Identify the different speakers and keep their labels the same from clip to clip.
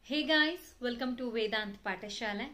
Speaker 1: hey guys welcome to Vedant Pathashale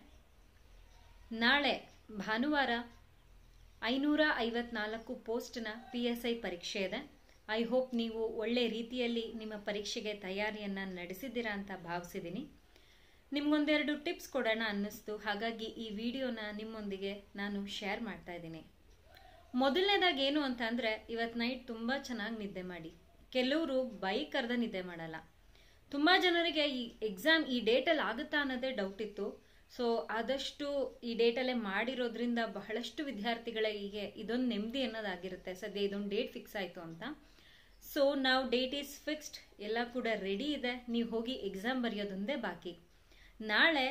Speaker 1: ನಾಳೆ ಭಾನುವಾರ ಐನೂರ ಐವತ್ನಾಲ್ಕು ಪೋಸ್ಟ್ನ ಪಿ ಎಸ್ ಐ ಪರೀಕ್ಷೆ ಇದೆ ಐ ಹೋಪ್ ನೀವು ಒಳ್ಳೆ ರೀತಿಯಲ್ಲಿ ನಿಮ್ಮ ಪರೀಕ್ಷೆಗೆ ತಯಾರಿಯನ್ನು ನಡೆಸಿದ್ದೀರಾ ಅಂತ ಭಾವಿಸಿದ್ದೀನಿ ನಿಮ್ಗೊಂದೆರಡು ಟಿಪ್ಸ್ ಕೊಡೋಣ ಅನ್ನಿಸ್ತು ಹಾಗಾಗಿ ಈ ವಿಡಿಯೋನ ನಿಮ್ಮೊಂದಿಗೆ ನಾನು ಶೇರ್ ಮಾಡ್ತಾ ಇದ್ದೀನಿ ಮೊದಲನೇದಾಗಿ ಏನು ಅಂತ ಅಂದರೆ ಇವತ್ತು ನೈಟ್ ತುಂಬ ಚೆನ್ನಾಗಿ ನಿದ್ದೆ ಮಾಡಿ ಕೆಲವರು ಬೈಕ್ ಅರ್ಧ ನಿದ್ದೆ ಮಾಡಲ್ಲ ತುಂಬ ಜನರಿಗೆ ಈ ಎಕ್ಸಾಮ್ ಈ ಡೇಟಲ್ಲಿ ಆಗುತ್ತಾ ಅನ್ನೋದೇ ಡೌಟ್ ಇತ್ತು ಸೊ ಆದಷ್ಟು ಈ ಡೇಟಲ್ಲೇ ಮಾಡಿರೋದ್ರಿಂದ ಬಹಳಷ್ಟು ವಿದ್ಯಾರ್ಥಿಗಳಿಗೆ ಇದೊಂದು ನೆಮ್ಮದಿ ಅನ್ನೋದಾಗಿರುತ್ತೆ ಸದ್ಯ ಇದೊಂದು ಡೇಟ್ ಫಿಕ್ಸ್ ಆಯಿತು ಅಂತ ಸೊ ನಾವು ಡೇಟ್ ಈಸ್ ಫಿಕ್ಸ್ಡ್ ಎಲ್ಲ ಕೂಡ ರೆಡಿ ಇದೆ ನೀವು ಹೋಗಿ ಎಕ್ಸಾಮ್ ಬರೆಯೋದೊಂದೇ ಬಾಕಿ ನಾಳೆ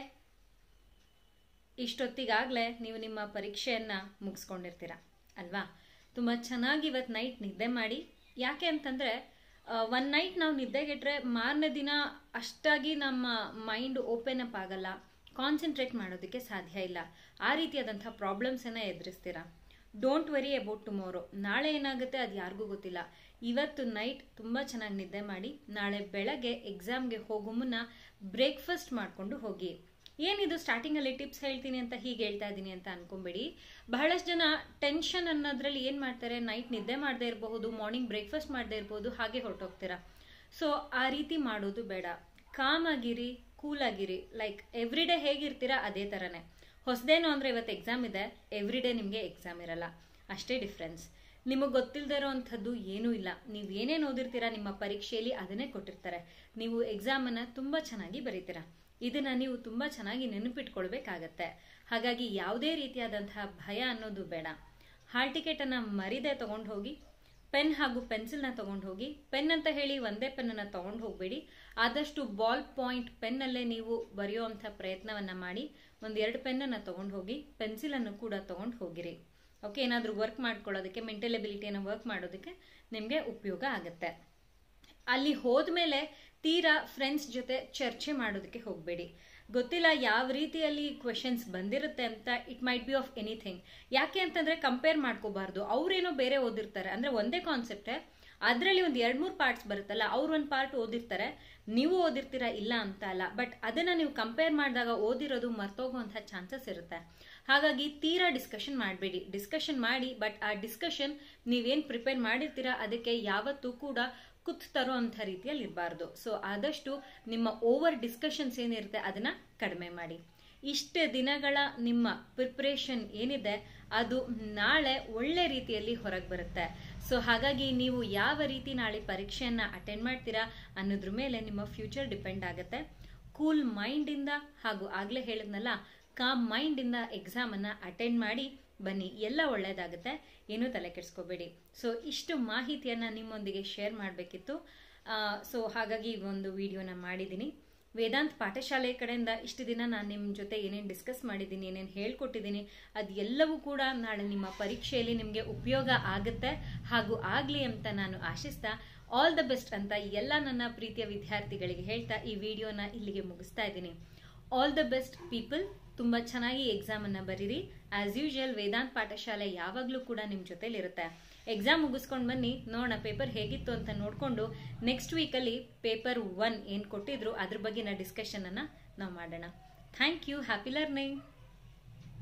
Speaker 1: ಇಷ್ಟೊತ್ತಿಗಾಗಲೇ ನೀವು ನಿಮ್ಮ ಪರೀಕ್ಷೆಯನ್ನು ಮುಗಿಸ್ಕೊಂಡಿರ್ತೀರ ಅಲ್ವಾ ತುಂಬ ಚೆನ್ನಾಗಿ ಇವತ್ತು ನೈಟ್ ನಿದ್ದೆ ಮಾಡಿ ಯಾಕೆ ಅಂತಂದರೆ ಒನ್ ನೈಟ್ ನಾವು ನಿದ್ದೆಗೆಟ್ರೆ ಮಾರನೇ ದಿನ ಅಷ್ಟಾಗಿ ನಮ್ಮ ಮೈಂಡ್ ಓಪನ್ ಅಪ್ ಆಗಲ್ಲ ಕಾನ್ಸಂಟ್ರೇಟ್ ಮಾಡೋದಕ್ಕೆ ಸಾಧ್ಯ ಇಲ್ಲ ಆ ರೀತಿಯಾದಂಥ ಪ್ರಾಬ್ಲಮ್ಸನ್ನು ಎದುರಿಸ್ತೀರಾ ಡೋಂಟ್ ವೆರಿ ಅಬೌಟ್ ಟುಮಾರೋ ನಾಳೆ ಏನಾಗುತ್ತೆ ಅದು ಯಾರಿಗೂ ಗೊತ್ತಿಲ್ಲ ಇವತ್ತು ನೈಟ್ ತುಂಬ ಚೆನ್ನಾಗಿ ನಿದ್ದೆ ಮಾಡಿ ನಾಳೆ ಬೆಳಗ್ಗೆ ಎಕ್ಸಾಮ್ಗೆ ಹೋಗೋ ಮುನ್ನ ಬ್ರೇಕ್ಫಾಸ್ಟ್ ಮಾಡಿಕೊಂಡು ಹೋಗಿ ಏನಿದು ಸ್ಟಾರ್ಟಿಂಗಲ್ಲಿ ಟಿಪ್ಸ್ ಹೇಳ್ತೀನಿ ಅಂತ ಹೀಗೆ ಹೇಳ್ತಾ ಇದ್ದೀನಿ ಅಂತ ಅನ್ಕೊಂಬೇಡಿ ಬಹಳಷ್ಟು ಜನ ಟೆನ್ಷನ್ ಅನ್ನೋದ್ರಲ್ಲಿ ಏನು ಮಾಡ್ತಾರೆ ನೈಟ್ ನಿದ್ದೆ ಮಾಡದೇ ಇರಬಹುದು ಮಾರ್ನಿಂಗ್ ಬ್ರೇಕ್ಫಾಸ್ಟ್ ಮಾಡದೇ ಇರ್ಬೋದು ಹಾಗೆ ಹೊರಟೋಗ್ತೀರಾ ಸೊ ಆ ರೀತಿ ಮಾಡೋದು ಬೇಡ ಕಾಮ್ ಆಗಿರಿ ಕೂಲ್ ಆಗಿರಿ ಲೈಕ್ ಎವ್ರಿ ಡೇ ಹೇಗಿರ್ತೀರಾ ಅದೇ ಥರನೇ ಹೊಸದೇನು ಅಂದರೆ ಇವತ್ತು ಎಕ್ಸಾಮ್ ಇದೆ ಎವ್ರಿ ಡೇ ನಿಮಗೆ ಎಕ್ಸಾಮ್ ಇರಲ್ಲ ಅಷ್ಟೇ ಡಿಫ್ರೆನ್ಸ್ ನಿಮಗೆ ಗೊತ್ತಿಲ್ಲದೆ ಇರೋವಂಥದ್ದು ಏನೂ ಇಲ್ಲ ನೀವು ಏನೇನು ಓದಿರ್ತೀರಾ ನಿಮ್ಮ ಪರೀಕ್ಷೆಯಲ್ಲಿ ಅದನ್ನೇ ಕೊಟ್ಟಿರ್ತಾರೆ ನೀವು ಎಕ್ಸಾಮನ್ನು ತುಂಬ ಚೆನ್ನಾಗಿ ಬರೀತೀರಾ ಇದನ್ನ ನೀವು ತುಂಬ ಚೆನ್ನಾಗಿ ನೆನಪಿಟ್ಕೊಳ್ಬೇಕಾಗತ್ತೆ ಹಾಗಾಗಿ ಯಾವುದೇ ರೀತಿಯಾದಂತಹ ಭಯ ಅನ್ನೋದು ಬೇಡ ಹಾಲ್ ಟಿಕೆಟನ್ನು ಮರಿದೆ ತಗೊಂಡು ಹೋಗಿ ಪೆನ್ ಹಾಗೂ ಪೆನ್ಸಿಲ್ನ ತಗೊಂಡು ಹೋಗಿ ಪೆನ್ ಅಂತ ಹೇಳಿ ಒಂದೇ ಪೆನ್ನನ್ನು ತಗೊಂಡು ಹೋಗಬೇಡಿ ಆದಷ್ಟು ಬಾಲ್ ಪಾಯಿಂಟ್ ಪೆನ್ನಲ್ಲೇ ನೀವು ಬರೆಯುವಂಥ ಪ್ರಯತ್ನವನ್ನು ಮಾಡಿ ಒಂದು ಎರಡು ಪೆನ್ನನ್ನು ತಗೊಂಡು ಹೋಗಿ ಪೆನ್ಸಿಲನ್ನು ಕೂಡ ತಗೊಂಡು ಹೋಗಿರಿ ಓಕೆ ಏನಾದರೂ ವರ್ಕ್ ಮಾಡ್ಕೊಳ್ಳೋದಕ್ಕೆ ಮೆಂಟಲ್ ಎಬಿಲಿಟಿಯನ್ನು ವರ್ಕ್ ಮಾಡೋದಕ್ಕೆ ನಿಮಗೆ ಉಪಯೋಗ ಆಗುತ್ತೆ ಅಲ್ಲಿ ಹೋದ್ಮೇಲೆ ತೀರಾ ಫ್ರೆಂಡ್ಸ್ ಜೊತೆ ಚರ್ಚೆ ಮಾಡೋದಕ್ಕೆ ಹೋಗಬೇಡಿ ಗೊತ್ತಿಲ್ಲ ಯಾವ ರೀತಿಯಲ್ಲಿ ಕ್ವೆಶನ್ಸ್ ಬಂದಿರುತ್ತೆ ಅಂತ it might be of anything ಯಾಕೆ ಅಂತಂದ್ರೆ ಕಂಪೇರ್ ಮಾಡ್ಕೋಬಾರ್ದು ಅವ್ರೇನೋ ಬೇರೆ ಓದಿರ್ತಾರೆ ಅಂದ್ರೆ ಒಂದೇ ಕಾನ್ಸೆಪ್ಟೇ ಅದರಲ್ಲಿ ಒಂದು ಎರಡು ಮೂರು ಪಾರ್ಟ್ಸ್ ಬರುತ್ತಲ್ಲ ಅವ್ರು ಒಂದು ಪಾರ್ಟ್ ಓದಿರ್ತಾರೆ ನೀವು ಓದಿರ್ತೀರಾ ಇಲ್ಲ ಅಂತ ಅಲ್ಲ ಬಟ್ ಅದನ್ನ ನೀವು ಕಂಪೇರ್ ಮಾಡಿದಾಗ ಓದಿರೋದು ಮರ್ತೋಗುವಂಥ ಚಾನ್ಸಸ್ ಇರುತ್ತೆ ಹಾಗಾಗಿ ತೀರಾ ಡಿಸ್ಕಷನ್ ಮಾಡಬೇಡಿ ಡಿಸ್ಕಷನ್ ಮಾಡಿ ಬಟ್ ಆ ಡಿಸ್ಕಷನ್ ನೀವೇನು ಪ್ರಿಪೇರ್ ಮಾಡಿರ್ತೀರಾ ಅದಕ್ಕೆ ಯಾವತ್ತೂ ಕೂಡ ಕುತ್ ತರೋ ಅಂಥ ರೀತಿಯಲ್ಲಿ ಇರಬಾರ್ದು ಸೊ ಆದಷ್ಟು ನಿಮ್ಮ ಓವರ್ ಡಿಸ್ಕಷನ್ಸ್ ಏನಿರುತ್ತೆ ಅದನ್ನ ಕಡಿಮೆ ಮಾಡಿ ಇಷ್ಟು ದಿನಗಳ ನಿಮ್ಮ ಪ್ರಿಪ್ರೇಷನ್ ಏನಿದೆ ಅದು ನಾಳೆ ಒಳ್ಳೆ ರೀತಿಯಲ್ಲಿ ಹೊರಗೆ ಬರುತ್ತೆ ಸೊ ಹಾಗಾಗಿ ನೀವು ಯಾವ ರೀತಿ ನಾಳೆ ಪರೀಕ್ಷೆಯನ್ನು ಅಟೆಂಡ್ ಮಾಡ್ತೀರಾ ಅನ್ನೋದ್ರ ಮೇಲೆ ನಿಮ್ಮ ಫ್ಯೂಚರ್ ಡಿಪೆಂಡ್ ಆಗುತ್ತೆ ಕೂಲ್ ಮೈಂಡಿಂದ ಹಾಗೂ ಆಗಲೇ ಹೇಳಿದ್ನಲ್ಲ ಕಾಮ್ ಮೈಂಡಿಂದ ಎಕ್ಸಾಮನ್ನು ಅಟೆಂಡ್ ಮಾಡಿ ಬನ್ನಿ ಎಲ್ಲ ಒಳ್ಳೆಯದಾಗುತ್ತೆ ಏನೂ ತಲೆ ಕೆಡಿಸ್ಕೋಬೇಡಿ ಸೊ ಇಷ್ಟು ಮಾಹಿತಿಯನ್ನು ನಿಮ್ಮೊಂದಿಗೆ ಶೇರ್ ಮಾಡಬೇಕಿತ್ತು ಸೊ ಹಾಗಾಗಿ ಒಂದು ವಿಡಿಯೋನ ಮಾಡಿದ್ದೀನಿ ವೇದಾಂತ್ ಪಾಠಶಾಲೆ ಕಡೆಯಿಂದ ಇಷ್ಟು ದಿನ ನಾನು ನಿಮ್ಮ ಜೊತೆ ಏನೇನು ಡಿಸ್ಕಸ್ ಮಾಡಿದ್ದೀನಿ ಏನೇನು ಹೇಳ್ಕೊಟ್ಟಿದ್ದೀನಿ ಅದು ಎಲ್ಲವೂ ಕೂಡ ನಾಳೆ ನಿಮ್ಮ ಪರೀಕ್ಷೆಯಲ್ಲಿ ನಿಮಗೆ ಉಪಯೋಗ ಆಗುತ್ತೆ ಹಾಗೂ ಆಗಲಿ ಅಂತ ನಾನು ಆಶಿಸ್ತಾ ಆಲ್ ದ ಬೆಸ್ಟ್ ಅಂತ ಎಲ್ಲ ನನ್ನ ಪ್ರೀತಿಯ ವಿದ್ಯಾರ್ಥಿಗಳಿಗೆ ಹೇಳ್ತಾ ಈ ವಿಡಿಯೋನ ಇಲ್ಲಿಗೆ ಮುಗಿಸ್ತಾ ಇದ್ದೀನಿ ಆಲ್ ದ ಬೆಸ್ಟ್ ಪೀಪಲ್ ತುಂಬ ಚೆನ್ನಾಗಿ ಎಕ್ಸಾಮನ್ನು ಬರೀರಿ ಆಸ್ ಯೂಶುವಲ್ ವೇದಾಂತ್ ಪಾಠಶಾಲೆ ಯಾವಾಗಲೂ ಕೂಡ ನಿಮ್ಮ ಜೊತೆಲಿರುತ್ತೆ ಎಕ್ಸಾಮ್ ಮುಗಿಸ್ಕೊಂಡು ಬನ್ನಿ ನೋಡೋಣ ಪೇಪರ್ ಹೇಗಿತ್ತು ಅಂತ ನೋಡಿಕೊಂಡು ನೆಕ್ಸ್ಟ್ ವೀಕಲ್ಲಿ ಪೇಪರ್ ಒನ್ ಏನು ಕೊಟ್ಟಿದ್ರು ಅದ್ರ ಬಗ್ಗಿನ ಡಿಸ್ಕಷನನ್ನು ನಾವು ಮಾಡೋಣ ಥ್ಯಾಂಕ್ ಯು ಹ್ಯಾಪಿ ಲರ್ನಿಂಗ್